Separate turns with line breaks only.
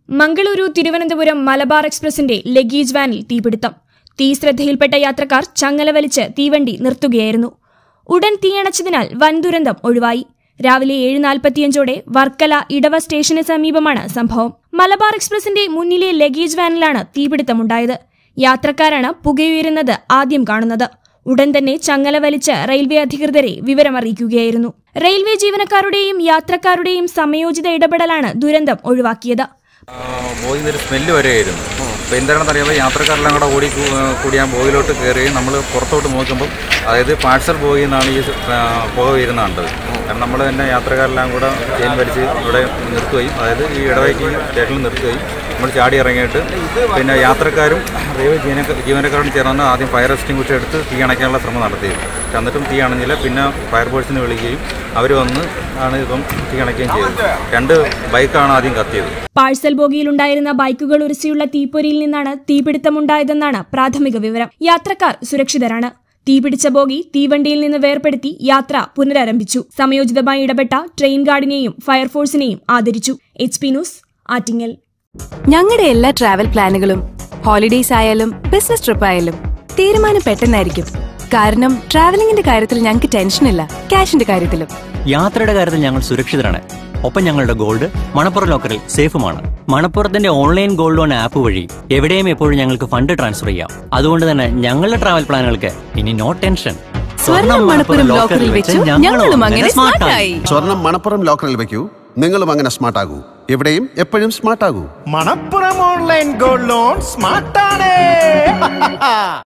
മംഗളൂരു തിരുവനന്തപുരം മലബാർ എക്സ്പ്രസിന്റെ ലഗേജ് വാനിൽ തീപിടുത്തം തീ ശ്രദ്ധയിൽപ്പെട്ട യാത്രക്കാർ ചങ്ങല വലിച്ച് തീവണ്ടി നിർത്തുകയായിരുന്നു ഉടൻ തീയണച്ചതിനാൽ വൻ ദുരന്തം ഒഴിവായി രാവിലെ ഏഴ് നാൽപ്പത്തിയഞ്ചോടെ വർക്കല ഇടവ സ്റ്റേഷന് സമീപമാണ് സംഭവം മലബാർ എക്സ്പ്രസിന്റെ മുന്നിലെ ലഗേജ് വാനിലാണ് തീപിടുത്തമുണ്ടായത് യാത്രക്കാരാണ് പുകയുയരുന്നത് ആദ്യം കാണുന്നത് ഉടൻ തന്നെ ചങ്ങല വലിച്ച് റെയിൽവേ അധികൃതരെ വിവരമറിയിക്കുകയായിരുന്നു റെയിൽവേ ജീവനക്കാരുടെയും യാത്രക്കാരുടെയും സമയോചിത ഇടപെടലാണ് ദുരന്തം ഒഴിവാക്കിയത്
ബോയിൽ ഒരു സ്മെല്ല് വരെയായിരുന്നു അപ്പോൾ എന്താണെന്ന് അറിയാമോ യാത്രക്കാരെല്ലാം കൂടെ ഓടി കൂ- കൂടി ആ ബോയിലോട്ട് കയറുകയും നമ്മൾ പുറത്തോട്ട് നോക്കുമ്പോൾ അതായത് പാഴ്സൽ ബോയിൽ നിന്നാണ് ഈ ആ, പുക വരുന്ന കണ്ടത് കാരണം നമ്മൾ തന്നെ യാത്രക്കാരെല്ലാം കൂടെ ചെയിൻ വലിച്ച് ഇവിടെ നിർത്തുകയും അതായത് ഈ ഇടവയ്ക്ക് സ്റ്റേഷനിൽ നിർത്തുകയും നമ്മൾ ചാടി ഇറങ്ങിയിട്ട് പിന്നെ യാത്രക്കാരും റെയിൽവേ ജീവനക്കാർ ജീവനക്കാരും ചേർന്ന് ആദ്യം ഫയർ എക്സ്റ്റിംഗ്വിഷർ എടുത്ത് തീ അണയ്ക്കാനുള്ള ശ്രമം നടത്തിയത് പക്ഷെ എന്നിട്ടും തീ അണഞ്ഞില്ല പിന്നെ ഫയർഫോഴ്സിനെ വിളിക്കുകയും അവർ വന്ന് ആണ് ഇപ്പം തീ അണയ്ക്കുകയും ചെയ്തത് രണ്ട് ബൈക്കാണ് ആദ്യം കത്തിയത്
പാഴ്സൽ ബോഗിയിലുണ്ടായിരുന്ന ബൈക്കുകൾ ഉരസിയുള്ള തീപ്പൊരിയിൽ നിന്നാണ് തീപിടുത്തമുണ്ടായതെന്നാണ് പ്രാഥമിക വിവരം യാത്രക്കാർ സുരക്ഷിതരാണ് തീപിടിച്ച ബോഗി തീവണ്ടിയിൽ നിന്ന് വേർപെടുത്തി യാത്ര പുനരാരംഭിച്ചു സമയോചിതമായി ഇടപെട്ട ട്രെയിൻ ഗാർഡിനെയും ഫയർഫോഴ്സിനെയും ആദരിച്ചു എച്ച് പി ന്യൂസ് ആറ്റിങ്ങൽ
ഞങ്ങളുടെ എല്ലാ ട്രാവൽ പ്ലാനുകളും ഹോളിഡേയ്സ് ആയാലും ബിസിനസ് ട്രിപ്പ് ആയാലും തീരുമാനം പെട്ടെന്നായിരിക്കും കാരണം ട്രാവലിംഗിന്റെ കാര്യത്തിൽ ഞങ്ങൾക്ക് ടെൻഷനില്ല ക്യാഷിന്റെ കാര്യത്തിലും
യാത്രയുടെ കാര്യത്തിൽ ഞങ്ങൾ സുരക്ഷിതരാണ് ഒപ്പം ഞങ്ങളുടെ ഗോൾഡ് മണപ്പുറം ലോക്കറിൽ സേഫുമാണ് മണപ്പുറത്തിന്റെ ഓൺലൈൻ ഗോൾഡ് ലോൺ ആപ്പ് വഴി എവിടെയും എപ്പോഴും ഞങ്ങൾക്ക് ഫണ്ട് ട്രാൻസ്ഫർ ചെയ്യാം അതുകൊണ്ട് തന്നെ ഞങ്ങളുടെ ട്രാവൽ പ്ലാനുകൾക്ക് ഇനി നോ ടെൻഷൻ
സ്വർണം മണപ്പുറം ലോക്കറിൽ വെച്ചു ഞങ്ങളും അങ്ങനെ സ്മാർട്ടായി
സ്വർണം മണപ്പുറം ലോക്കറിൽ വെക്കൂ നിങ്ങളും അങ്ങനെ സ്മാർട്ട് ആകൂ എവിടെയും എപ്പോഴും സ്മാർട്ട് ആകൂ
മണപ്പുറം ഓൺലൈൻ ഗോൾഡ് ലോൺ സ്മാർട്ടാണ്